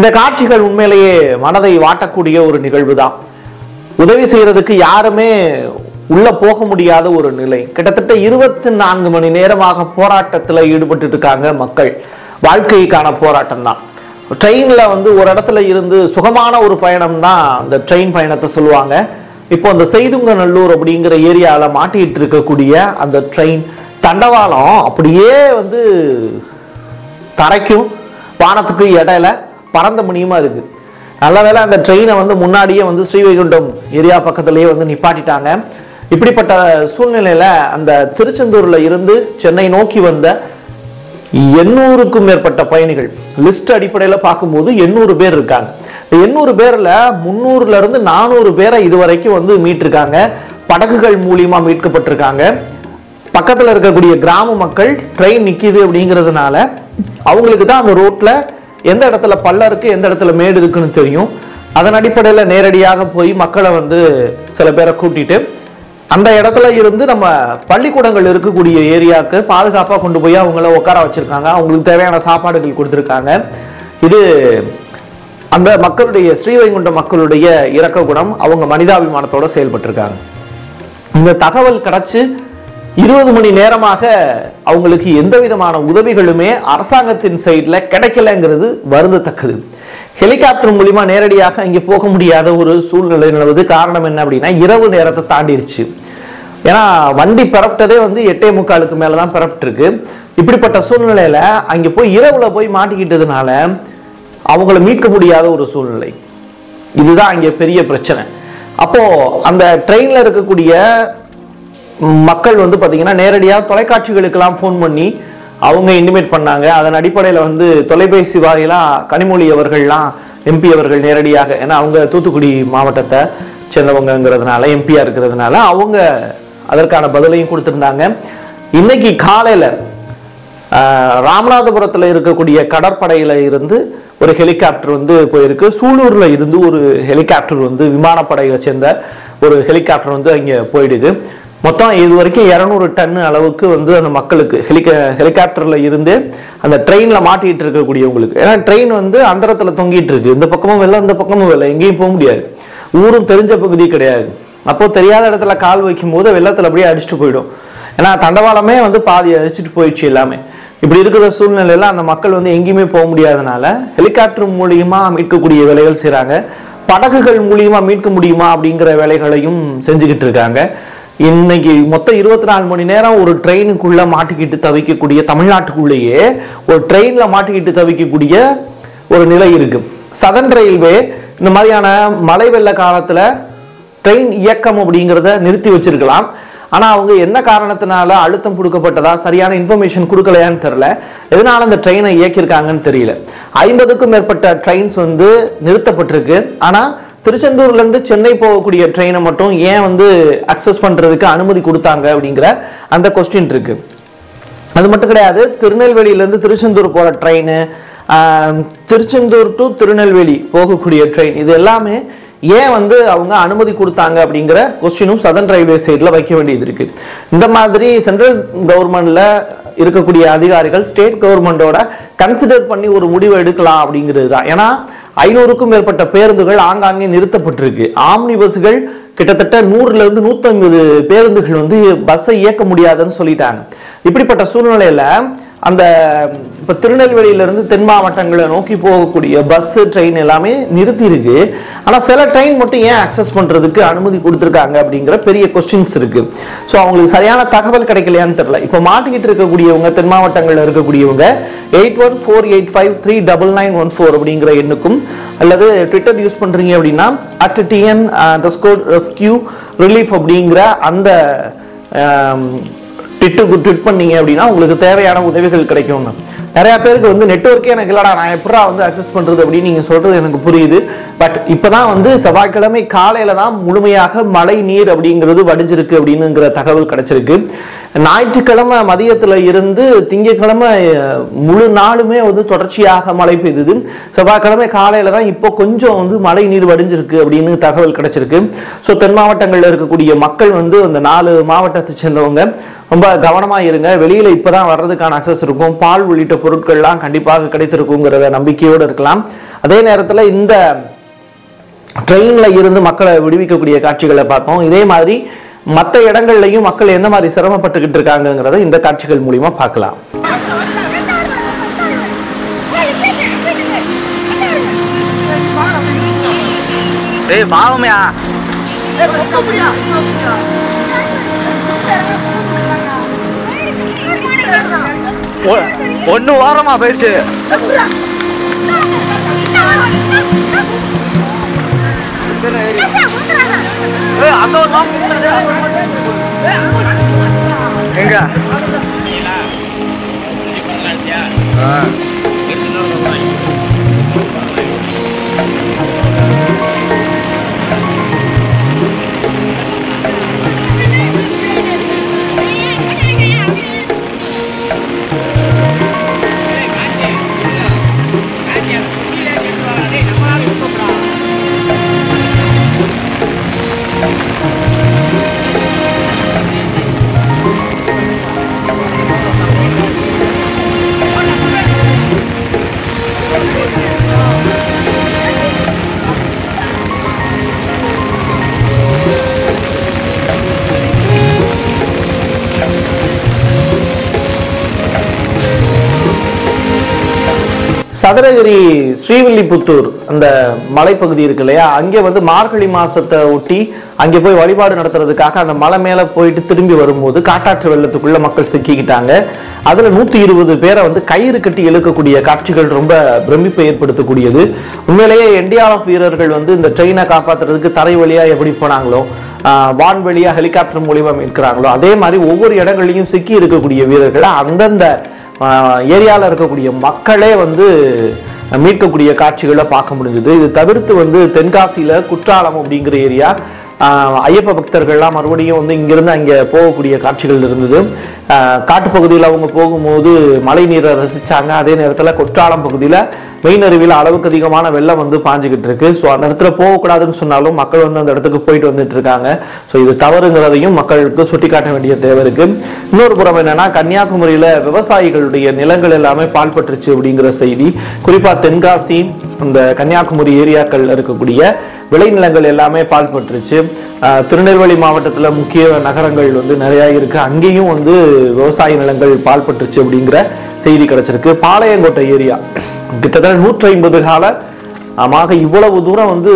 இந்த காட்சிகள் உண்மையிலேயே மனதை வாட்டக்கூடிய ஒரு நிகழ்வு தான் உதவி செய்யறதுக்கு யாருமே உள்ள போக முடியாத ஒரு நிலை கிட்டத்தட்ட இருபத்தி நான்கு மணி நேரமாக போராட்டத்துல ஈடுபட்டு இருக்காங்க மக்கள் வாழ்க்கைக்கான போராட்டம் தான் ட்ரெயின்ல வந்து ஒரு இடத்துல இருந்து சுகமான ஒரு பயணம் தான் அந்த ட்ரெயின் பயணத்தை சொல்லுவாங்க இப்போ அந்த செய்துங்கநல்லூர் அப்படிங்கிற ஏரியாவில் மாட்டிட்டு இருக்கக்கூடிய அந்த ட்ரெயின் தண்டவாளம் அப்படியே வந்து தரைக்கும் வானத்துக்கும் இடையில பறந்த முனியமா இருக்கு நல்ல வேளை அந்த ட்ரெயினை வந்து முன்னாடியே வந்து ஸ்ரீவைகுண்டம் ஏரியா பக்கத்துலயே வந்து நிப்பாட்டிட்டாங்க இப்படிப்பட்ட சூழ்நிலையில அந்த திருச்செந்தூர்ல இருந்து சென்னை நோக்கி வந்த எண்ணூறுக்கும் மேற்பட்ட பயணிகள் லிஸ்ட் அடிப்படையில் பார்க்கும்போது எண்ணூறு பேர் இருக்காங்க இந்த எண்ணூறு பேர்ல முந்நூறுல இருந்து நானூறு பேரை இதுவரைக்கும் வந்து மீட்டிருக்காங்க படகுகள் மூலியமா மீட்கப்பட்டிருக்காங்க பக்கத்துல இருக்கக்கூடிய கிராம மக்கள் ட்ரெயின் நிக்குது அப்படிங்கிறதுனால அவங்களுக்கு தான் அந்த ரோட்ல எந்த இடத்துல பள்ளம் இருக்கு எந்த இடத்துல மேடு இருக்குன்னு தெரியும் அதன் அடிப்படையில நேரடியாக போய் மக்களை வந்து சில பேரை கூட்டிட்டு அந்த இடத்துல இருந்து நம்ம பள்ளிக்கூடங்கள் இருக்கக்கூடிய ஏரியாவுக்கு பாதுகாப்பா கொண்டு போய் அவங்கள உட்கார வச்சிருக்காங்க அவங்களுக்கு தேவையான சாப்பாடுகள் கொடுத்துருக்காங்க இது அந்த மக்களுடைய ஸ்ரீவைகுண்ட மக்களுடைய இரக்க குணம் அவங்க மனிதாபிமானத்தோட செயல்பட்டிருக்காங்க இந்த தகவல் கிடைச்சு இருபது மணி நேரமாக அவங்களுக்கு எந்த விதமான உதவிகளுமே அரசாங்கத்தின் சைடில் கிடைக்கலங்கிறது வருந்தத்தக்கது ஹெலிகாப்டர் மூலியமா நேரடியாக இங்கே போக முடியாத ஒரு சூழ்நிலை நிலவுது காரணம் என்ன அப்படின்னா இரவு நேரத்தை தாண்டிருச்சு ஏன்னா வண்டி பிறப்பிட்டதே வந்து எட்டே முக்காலுக்கு மேல தான் பிறப்பிட்டிருக்கு இப்படிப்பட்ட சூழ்நிலையில அங்கே போய் இரவுல போய் மாட்டிக்கிட்டதுனால அவங்கள மீட்க முடியாத ஒரு சூழ்நிலை இதுதான் அங்கே பெரிய பிரச்சனை அப்போ அந்த ட்ரெயின்ல இருக்கக்கூடிய ம், மக்கள் வந்து பாத்தீங்கன்னா நேரடியாக தொலைக்காட்சிகளுக்கெல்லாம் ஃபோன் பண்ணி அவங்க இன்டிமேட் பண்ணாங்க அதன் அடிப்படையில் வந்து தொலைபேசி வாயிலாக கனிமொழி அவர்கள்லாம் எம்பி அவர்கள் நேரடியாக ஏன்னா அவங்க தூத்துக்குடி மாவட்டத்தை சேர்ந்தவங்கங்கிறதுனால எம்பியா இருக்கிறதுனால அவங்க அதற்கான பதிலையும் கொடுத்திருந்தாங்க இன்னைக்கு காலையில ஆஹ் ராமநாதபுரத்துல இருக்கக்கூடிய கடற்படையில இருந்து ஒரு ஹெலிகாப்டர் வந்து போயிருக்கு சூலூர்ல இருந்து ஒரு ஹெலிகாப்டர் வந்து விமானப்படையை சேர்ந்த ஒரு ஹெலிகாப்டர் வந்து அங்க போயிடுது மொத்தம் இது வரைக்கும் இரநூறு டன் அளவுக்கு வந்து அந்த மக்களுக்கு ஹெலிகா ஹெலிகாப்டர்ல இருந்து அந்த ட்ரெயின்ல மாட்டிட்டு இருக்கக்கூடியவங்களுக்கு ஏன்னா ட்ரெயின் வந்து அந்தரத்துல தொங்கிட்டு இருக்கு இந்த பக்கமும் வெள்ளம் இந்த பக்கமும் வெள்ளம் எங்கேயும் போக முடியாது ஊரும் தெரிஞ்ச பகுதி கிடையாது அப்போ தெரியாத இடத்துல கால் வைக்கும் போது வெள்ளத்துல அப்படியே அடிச்சுட்டு போயிடும் ஏன்னா தண்டவாளமே வந்து பாதி அடிச்சுட்டு போயிடுச்சு எல்லாமே இப்படி இருக்கிற சூழ்நிலையில அந்த மக்கள் வந்து எங்கேயுமே போக முடியாதனால ஹெலிகாப்டர் மூலியமா மீட்கக்கூடிய வேலைகள் செய்றாங்க படகுகள் மூலியமா மீட்க முடியுமா அப்படிங்கிற வேலைகளையும் செஞ்சுக்கிட்டு இருக்காங்க இன்னைக்கு மொத்தம் இருபத்தி நாலு மணி நேரம் ஒரு ட்ரெயினுக்குள்ள மாட்டிக்கிட்டு தவிக்கக்கூடிய தமிழ்நாட்டுக்குள்ளேயே ஒரு ட்ரெயின்ல மாட்டிக்கிட்டு தவிக்கக்கூடிய ஒரு நிலை இருக்கு சதன் ரயில்வே இந்த மாதிரியான மழை வெள்ள காலத்துல ட்ரெயின் இயக்கம் அப்படிங்கிறத நிறுத்தி வச்சிருக்கலாம் ஆனா அவங்க என்ன காரணத்தினால அழுத்தம் கொடுக்கப்பட்டதா சரியான இன்ஃபர்மேஷன் கொடுக்கலையான்னு தெரியல எதனால அந்த ட்ரெயினை இயக்கியிருக்காங்கன்னு தெரியல ஐம்பதுக்கும் மேற்பட்ட ட்ரெயின்ஸ் வந்து நிறுத்தப்பட்டிருக்கு ஆனா திருச்செந்தூர்ல இருந்து சென்னை போகக்கூடிய ட்ரெயினை மட்டும் ஏன் வந்து அக்சஸ் பண்றதுக்கு அனுமதி கொடுத்தாங்க அப்படிங்கிற அந்த கொஸ்டின் இருக்கு அது மட்டும் கிடையாது திருநெல்வேலியிலேருந்து திருச்செந்தூர் போகிற ட்ரெயின் திருச்செந்தூர் டு திருநெல்வேலி போகக்கூடிய ட்ரெயின் இது எல்லாமே ஏன் வந்து அவங்க அனுமதி கொடுத்தாங்க அப்படிங்கிற கொஸ்டினும் சதன் ரயில்வே சைடில் வைக்க வேண்டியது இருக்கு இந்த மாதிரி சென்ட்ரல் கவர்மெண்ட்ல இருக்கக்கூடிய அதிகாரிகள் ஸ்டேட் கவர்மெண்டோட கன்சிடர் பண்ணி ஒரு முடிவு எடுக்கலாம் அப்படிங்கிறது தான் ஏன்னா ஐநூறுக்கும் மேற்பட்ட பேருந்துகள் ஆங்காங்கே நிறுத்தப்பட்டிருக்கு ஆம்னி பஸ்கள் கிட்டத்தட்ட நூறுல இருந்து நூத்தம்பது பேருந்துகள் வந்து பஸ்ஸை இயக்க முடியாதுன்னு சொல்லிட்டாங்க இப்படிப்பட்ட சூழ்நிலையில அந்த இப்ப திருநெல்வேலியில இருந்து தென் மாவட்டங்களை நோக்கி போகக்கூடிய பஸ் ட்ரெயின் எல்லாமே நிறுத்தி இருக்கு ஆனா சில ட்ரெயின் மட்டும் ஏன் அக்சஸ் பண்றதுக்கு அனுமதி கொடுத்துருக்காங்க அப்படிங்கிற பெரிய கொஸ்டின்ஸ் இருக்கு ஸோ அவங்களுக்கு சரியான தகவல் கிடைக்கலையான்னு தெரியல இப்போ மாட்டிக்கிட்டு இருக்கக்கூடியவங்க தென் மாவட்டங்களில் இருக்கக்கூடியவங்க eight one four eight five three double nine one four அப்படிங்கிற எண்ணுக்கும் அல்லது ட்விட்டர் யூஸ் பண்றீங்க அப்படின்னா அட் டிஎன் ரெஸ்கியூ ரிலீஃப் அப்படிங்கிற அந்த ட்விட்டு ட்விட் பண்ணீங்க அப்படின்னா உங்களுக்கு தேவையான உதவிகள் கிடைக்குங்க நிறைய பேருக்கு வந்து நெட்வொர்க்கே எனக்கு இல்லடா நான் எப்படா வந்து அக்சஸ் பண்றது அப்படின்னு நீங்க சொல்றது எனக்கு புரியுது பட் இப்பதான் வந்து செவ்வாய்க்கிழமை காலையில தான் முழுமையாக மழை நீர் அப்படிங்கிறது வடிஞ்சிருக்கு அப்படின்னுங்கிற தகவல் கிடைச்சிருக்கு ஞாயிற்றுக்கிழமை மதியத்துல இருந்து திங்கட்கிழமை அஹ், முழு நாளுமே வந்து தொடர்ச்சியாக மழை பெய்தது செவ்வாய்க்கிழமை காலையில தான் இப்போ கொஞ்சம் வந்து மழை நீர் வடிஞ்சிருக்கு அப்படின்னு தகவல் கிடைச்சிருக்கு ஸோ தென் மாவட்டங்களில் இருக்கக்கூடிய மக்கள் வந்து அந்த நாலு மாவட்டத்தை சேர்ந்தவங்க ரொம்ப கவனமா இருங்க வெளியில இப்பதான் வர்றதுக்கான அக்சஸ் இருக்கும் பால் உள்ளிட்ட பொருட்கள்லாம் கண்டிப்பாக கிடைத்திருக்குங்கிறத நம்பிக்கையோடு இருக்கலாம் அதே நேரத்துல இந்த ட்ரெயின்ல இருந்து மக்களை விடுவிக்கக்கூடிய காட்சிகளை பார்த்தோம் இதே மாதிரி மற்ற இடங்கள்லையும் மக்கள் எந்த மாதிரி சிரமப்பட்டுக்கிட்டு இருக்காங்கங்கிறத இந்த காட்சிகள் மூலியமா பார்க்கலாம் ஏய் பாவமையா ஒன்னு வாரமா போயிடுச்சு ஏய் அந்த ஒரு மாசம் எங்க ஆ. சதுரகிரி ஸ்ரீவில்லிபுத்தூர் அந்த மலைப்பகுதி இருக்கு இல்லையா அங்கே வந்து மார்கழி மாசத்தை ஒட்டி அங்கே போய் வழிபாடு நடத்துறதுக்காக அந்த மலை மேல போயிட்டு திரும்பி வரும்போது காட்டாற்று வெள்ளத்துக்குள்ள மக்கள் சிக்கிக்கிட்டாங்க அதுல நூத்தி இருபது பேரை வந்து கயிறு கட்டி இழுக்கக்கூடிய காட்சிகள் ரொம்ப பிரமிப்பை ஏற்படுத்தக்கூடியது உண்மையிலேயே என்டிஆர்எஃப் வீரர்கள் வந்து இந்த ட்ரெயினை காப்பாத்துறதுக்கு தரை வழியா எப்படி போனாங்களோ ஆஹ் வான்வெளியா ஹெலிகாப்டர் மூலியமா மீட்கிறாங்களோ அதே மாதிரி ஒவ்வொரு இடங்கள்லையும் சிக்கி இருக்கக்கூடிய வீரர்களை அந்தந்த ஏரியாவில் இருக்கக்கூடிய மக்களே வந்து மீட்கக்கூடிய காட்சிகளை பார்க்க முடிஞ்சது இது தவிர்த்து வந்து தென்காசியில குற்றாலம் அப்படிங்கிற ஏரியா ஆஹ் ஐயப்ப பக்தர்கள்லாம் மறுபடியும் வந்து இங்கிருந்து அங்கே போகக்கூடிய காட்சிகள் இருந்தது ஆஹ் காட்டுப்பகுதியில் அவங்க போகும்போது மழை நீரை ரசிச்சாங்க அதே நேரத்தில் குற்றாலம் பகுதியில் மெயின் அருவியில் அளவுக்கு அதிகமான வெள்ளம் வந்து பாஞ்சுக்கிட்டு இருக்கு ஸோ அந்த இடத்துல போகக்கூடாதுன்னு சொன்னாலும் மக்கள் வந்து அந்த இடத்துக்கு போயிட்டு வந்துட்டு இருக்காங்க ஸோ இது தவறுங்கிறதையும் மக்களுக்கு சுட்டிக்காட்ட வேண்டிய தேவை இருக்கு இன்னொரு புறம் என்னன்னா கன்னியாகுமரியில விவசாயிகளுடைய நிலங்கள் எல்லாமே பால் பற்றுச்சு அப்படிங்கிற செய்தி குறிப்பா தென்காசி அந்த கன்னியாகுமரி ஏரியாக்கள் இருக்கக்கூடிய விளைநிலங்கள் எல்லாமே பால் பற்றுச்சு ஆஹ் திருநெல்வேலி மாவட்டத்துல முக்கிய நகரங்கள் வந்து நிறைய இருக்கு அங்கேயும் வந்து விவசாய நிலங்கள் பால் பற்றுச்சு அப்படிங்கிற செய்தி கிடைச்சிருக்கு பாளையங்கோட்டை ஏரியா கிட்டத்தட்ட நூற்றி ஐம்பது கால ஆமாக இவ்வளவு தூரம் வந்து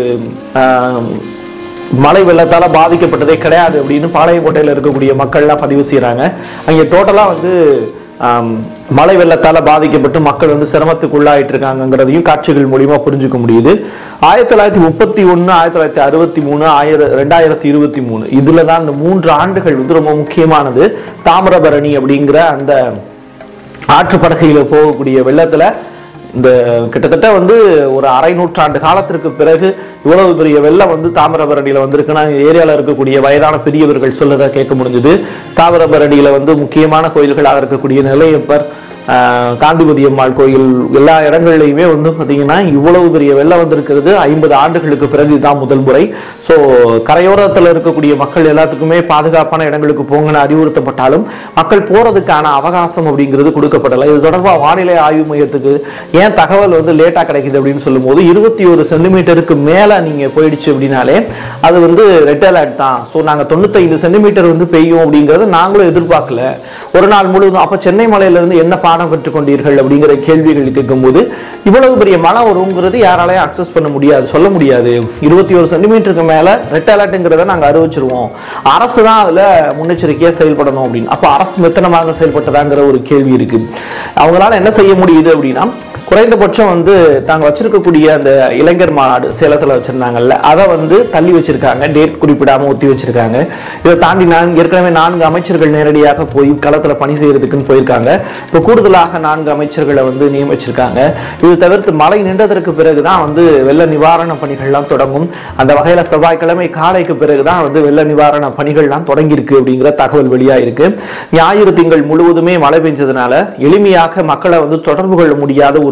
ஆஹ், மழை வெள்ளத்தால பாதிக்கப்பட்டதே கிடையாது அப்படின்னு பாளையங்கோட்டையில இருக்கக்கூடிய மக்கள்லாம் பதிவு செய்றாங்க அங்கே டோட்டலா வந்து ஆம், மழை வெள்ளத்தால பாதிக்கப்பட்டு மக்கள் வந்து சிரமத்துக்கு உள்ளாயிட்டு இருக்காங்கிறதையும் காட்சிகள் மூலியமா புரிஞ்சுக்க முடியுது ஆயிரத்தி தொள்ளாயிரத்தி முப்பத்தி ஒண்ணு ஆயிரத்தி தொள்ளாயிரத்தி அறுபத்தி மூணு ஆயிரம் ரெண்டாயிரத்தி இருபத்தி மூணு இதுல தான் இந்த மூன்று ஆண்டுகள் வந்து ரொம்ப முக்கியமானது தாமிரபரணி அப்படிங்கிற அந்த ஆற்றுப்படுகையில போகக்கூடிய வெள்ளத்துல இந்த கிட்டத்தட்ட வந்து ஒரு அரை நூற்றாண்டு காலத்திற்கு பிறகு இவ்வளவு பெரிய வெள்ளம் வந்து தாமிரபரணியில வந்திருக்குன்னா ஏரியால இருக்கக்கூடிய வயதான பெரியவர்கள் சொல்லதை கேட்க முடிஞ்சது தாமிரபரணியில வந்து முக்கியமான கோயில்களாக இருக்கக்கூடிய நிலையப்பர் ஆஹ், காந்திமதி அம்மாள் கோயில் எல்லா இடங்கள்லையுமே வந்து பார்த்தீங்கன்னா இவ்வளவு பெரிய வெள்ளம் வந்திருக்கிறது ஐம்பது ஆண்டுகளுக்கு பிறகு இதுதான் முதல் முறை ஸோ கரையோரத்தில் இருக்கக்கூடிய மக்கள் எல்லாத்துக்குமே பாதுகாப்பான இடங்களுக்கு போங்கன்னு அறிவுறுத்தப்பட்டாலும் மக்கள் போறதுக்கான அவகாசம் அப்படிங்கிறது கொடுக்கப்படலை இது தொடர்பாக வானிலை ஆய்வு மையத்துக்கு ஏன் தகவல் வந்து லேட்டாக கிடைக்குது அப்படின்னு சொல்லும்போது இருபத்தி ஒரு சென்டிமீட்டருக்கு மேலே நீங்கள் போயிடுச்சு அப்படின்னாலே அது வந்து ரெட் அலர்ட் தான் ஸோ நாங்கள் தொண்ணூத்தைந்து சென்டிமீட்டர் வந்து பெய்யும் அப்படிங்கிறத நாங்களும் எதிர்பார்க்கல ஒரு நாள் முழுவதும் அப்போ சென்னை மலையிலிருந்து என்ன பாடம் கற்றுக்கொண்டீர்கள் அப்படிங்கிற கேள்விகள் கேட்கும்போது இவ்வளவு பெரிய மழை வருங்கிறது யாராலையும் அக்சஸ் பண்ண முடியாது சொல்ல முடியாது இருபத்தி ஒரு சென்டிமீட்டருக்கு மேல ரெட் அலர்ட்டுங்கிறத நாங்க அறிவிச்சிருவோம் அரசு தான் அதுல முன்னெச்சரிக்கையா செயல்படணும் அப்படின்னு அப்ப அரசு மெத்தனமாக செயல்பட்டதாங்கிற ஒரு கேள்வி இருக்கு அவங்களால என்ன செய்ய முடியுது அப்படின்னா குறைந்தபட்சம் வந்து தாங்க வச்சிருக்கக்கூடிய அந்த இளைஞர் மாநாடு சேலத்துல வச்சிருந்தாங்கல்ல அதை வந்து தள்ளி வச்சிருக்காங்க டேட் குறிப்பிடாம ஒத்தி வச்சிருக்காங்க இதை தாண்டி நான் ஏற்கனவே நான்கு அமைச்சர்கள் நேரடியாக போய் களத்துல பணி செய்யறதுக்குன்னு போயிருக்காங்க இப்போ கூடுதலாக நான்கு அமைச்சர்களை வந்து நியமிச்சிருக்காங்க இது தவிர்த்து மழை நின்றதற்கு பிறகுதான் வந்து வெள்ள நிவாரண பணிகள்லாம் தொடங்கும் அந்த வகையில செவ்வாய்க்கிழமை காலைக்கு பிறகுதான் வந்து வெள்ள நிவாரண பணிகள்லாம் தொடங்கியிருக்கு அப்படிங்கிற தகவல் வெளியாயிருக்கு ஞாயிறு திங்கள் முழுவதுமே மழை பெஞ்சதுனால எளிமையாக மக்களை வந்து தொடர்பு கொள்ள முடியாத ஒரு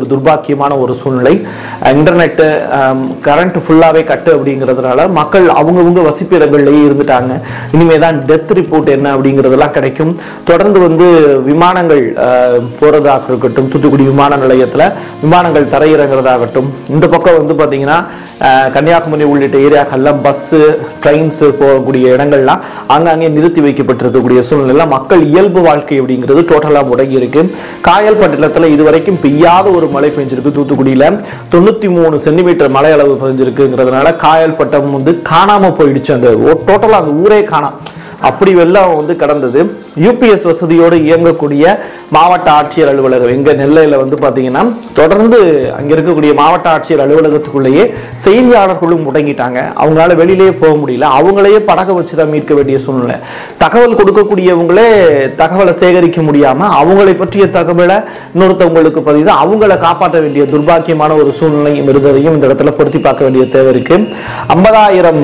துர்பாக்கியமான ஒரு சூழ்நிலை இன்டர்நெட்டு கரண்ட் ஃபுல்லாகவே கட்டு அப்படிங்கிறதுனால மக்கள் அவங்கவுங்க வசிப்பிடங்கள்லேயே இருந்துட்டாங்க இனிமே தான் டெத் ரிப்போர்ட் என்ன அப்படிங்கிறதெல்லாம் கிடைக்கும் தொடர்ந்து வந்து விமானங்கள் அஹ், போறதாக இருக்கட்டும் தூத்துக்குடி விமான நிலையத்தில் விமானங்கள் தரையிறங்குறதாகட்டும் இந்த பக்கம் வந்து பார்த்தீங்கன்னா அஹ், கன்னியாகுமரி உள்ளிட்ட ஏரியாக்கள்ல பஸ்ஸு ட்ரெயின்ஸ் போகக்கூடிய இடங்கள்லாம் ஆங்காங்கே நிறுத்தி வைக்கப்பட்டிருக்கக்கூடிய சூழ்நிலையில் மக்கள் இயல்பு வாழ்க்கை அப்படிங்கிறது டோட்டலாக முடங்கி இருக்கு காயல் பட்டணத்தில் இதுவரைக்கும் பெய்யாத ஒரு மழை பெஞ்சிருக்கு தூத்துக்குடியில் தொண்ணூற்றி மூணு சென்டிமீட்டர் மழை அளவு பெஞ்சிருக்குங்கிறதுனால காயல் பட்டம் வந்து காணாம போயிடுச்சு அந்த டோட்டலாக அந்த ஊரே காணாம் அப்படி வெள்ளம் வந்து கடந்தது யூபிஎஸ் வசதியோடு இயங்கக்கூடிய மாவட்ட ஆட்சியர் அலுவலகம் எங்க நெல்லையில வந்து பாத்தீங்கன்னா தொடர்ந்து அங்க இருக்கக்கூடிய மாவட்ட ஆட்சியர் அலுவலகத்துக்குள்ளேயே செய்தியாளர்களும் முடங்கிட்டாங்க அவங்களால வெளியிலேயே போக முடியல அவங்களையே படக வச்சு தான் மீட்க வேண்டிய சூழ்நிலை தகவல் கொடுக்கக்கூடியவங்களே தகவலை சேகரிக்க முடியாம அவங்களை பற்றிய தகவலை இன்னொருத்தவங்களுக்கு பதிவு அவங்கள காப்பாற்ற வேண்டிய துர்பாக்கியமான ஒரு சூழ்நிலையும் இருந்ததையும் இந்த இடத்துல பொருத்தி பார்க்க வேண்டிய தேவை இருக்கு ஐம்பதாயிரம்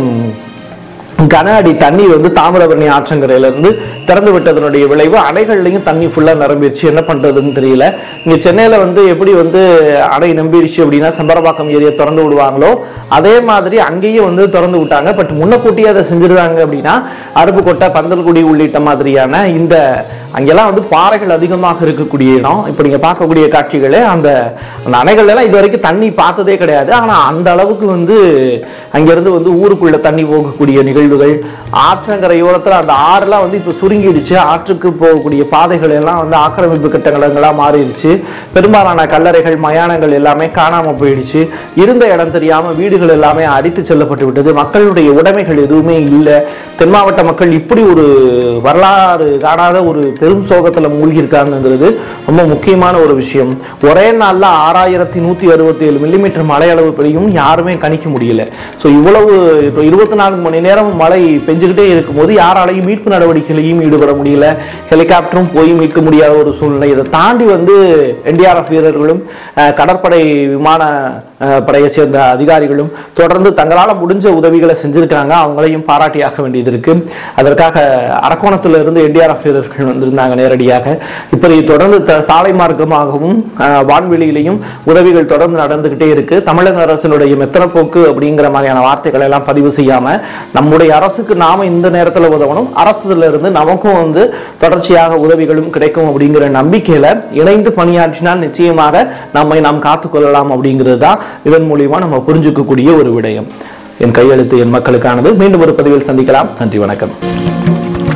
கன அடி தண்ணீர் வந்து தாமிரபரணி ஆற்றங்கரையில இருந்து திறந்து விட்டதனுடைய விளைவு அணைகள்லையும் தண்ணி ஃபுல்லா நிரம்பிடுச்சு என்ன பண்றதுன்னு தெரியல இங்க சென்னையில வந்து எப்படி வந்து அணை நம்பிடுச்சு அப்படின்னா செம்பரபாக்கம் ஏரியா திறந்து விடுவாங்களோ அதே மாதிரி அங்கேயும் வந்து திறந்து விட்டாங்க பட் முன்னக்கூட்டியே அதை செஞ்சிருந்தாங்க அப்படின்னா அருப்புக்கோட்டை பந்தல்குடி உள்ளிட்ட மாதிரியான இந்த அங்கெல்லாம் வந்து பாறைகள் அதிகமாக இருக்கக்கூடிய இடம் இப்போ நீங்க பார்க்கக்கூடிய காட்சிகளே அந்த அந்த அணைகள் எல்லாம் இது வரைக்கும் தண்ணி பார்த்ததே கிடையாது ஆனா அந்த அளவுக்கு வந்து அங்கிருந்து வந்து ஊருக்குள்ள தண்ணி போகக்கூடிய நிகழ்வுகள் ஆற்றங்கரையோரத்துல அந்த ஆறுலாம் வந்து இப்போ சுருங்கிடுச்சு ஆற்றுக்கு போகக்கூடிய பாதைகள் எல்லாம் வந்து ஆக்கிரமிப்பு கட்டங்களங்களாக மாறிடுச்சு பெரும்பாலான கல்லறைகள் மயானங்கள் எல்லாமே காணாம போயிடுச்சு இருந்த இடம் தெரியாம வீடுகள் எல்லாமே அடித்து செல்லப்பட்டு விட்டது மக்களுடைய உடைமைகள் எதுவுமே இல்லை தென் மாவட்ட மக்கள் இப்படி ஒரு வரலாறு காணாத ஒரு பெரும் சோகத்துல மூழ்கி இருக்காங்கிறது ரொம்ப முக்கியமான ஒரு விஷயம் ஒரே நாள்ல ஆறாயிரத்தி நூத்தி அறுபத்தி ஏழு மில்லிமீட்டர் மழை அளவு பெய்யும் யாருமே கணிக்க முடியல ஸோ இவ்வளவு இப்போ இருபத்தி நான்கு மணி நேரம் மழை பெஞ்சுக்கிட்டே இருக்கும்போது யாராலையும் மீட்பு நடவடிக்கைகளையும் ஈடுபட முடியல ஹெலிகாப்டரும் போய் மீட்க முடியாத ஒரு சூழ்நிலை இதை தாண்டி வந்து என்டிஆர்எஃப் வீரர்களும் அஹ், கடற்படை விமான அஹ், படையை சேர்ந்த அதிகாரிகளும் தொடர்ந்து தங்களால் முடிஞ்ச உதவிகளை செஞ்சிருக்காங்க அவங்களையும் பாராட்டியாக வேண்டியது இருக்கு அதற்காக அரக்கோணத்துல இருந்து என்டிஆர்எஃப் வீரர்கள் வந்திருந்தாங்க நேரடியாக இப்படி தொடர்ந்து த- சாலை மார்க்கமாகவும் அஹ், வான்வெளியிலையும் உதவிகள் தொடர்ந்து நடந்துகிட்டே இருக்கு தமிழக அரசினுடைய மெத்தனப்போக்கு அப்படிங்கிற மாதிரியான வார்த்தைகளை எல்லாம் பதிவு செய்யாம நம்முடைய அரசுக்கு நாம இந்த நேரத்துல உதவணும் அரசுல இருந்து நமக்கும் வந்து தொடர்ச்சியாக உதவிகளும் கிடைக்கும் அப்படிங்கிற நம்பிக்கையில இணைந்து பணியாற்றினால் நிச்சயமாக நம்மை நாம் காத்துக்கொள்ளலாம் அப்படிங்கிறது தான் இதன் மூலியமா நம்ம புரிஞ்சுக்கக்கூடிய ஒரு விடயம் என் கையெழுத்து என் மக்களுக்கானது மீண்டும் ஒரு பதிவில் சந்திக்கலாம் நன்றி வணக்கம்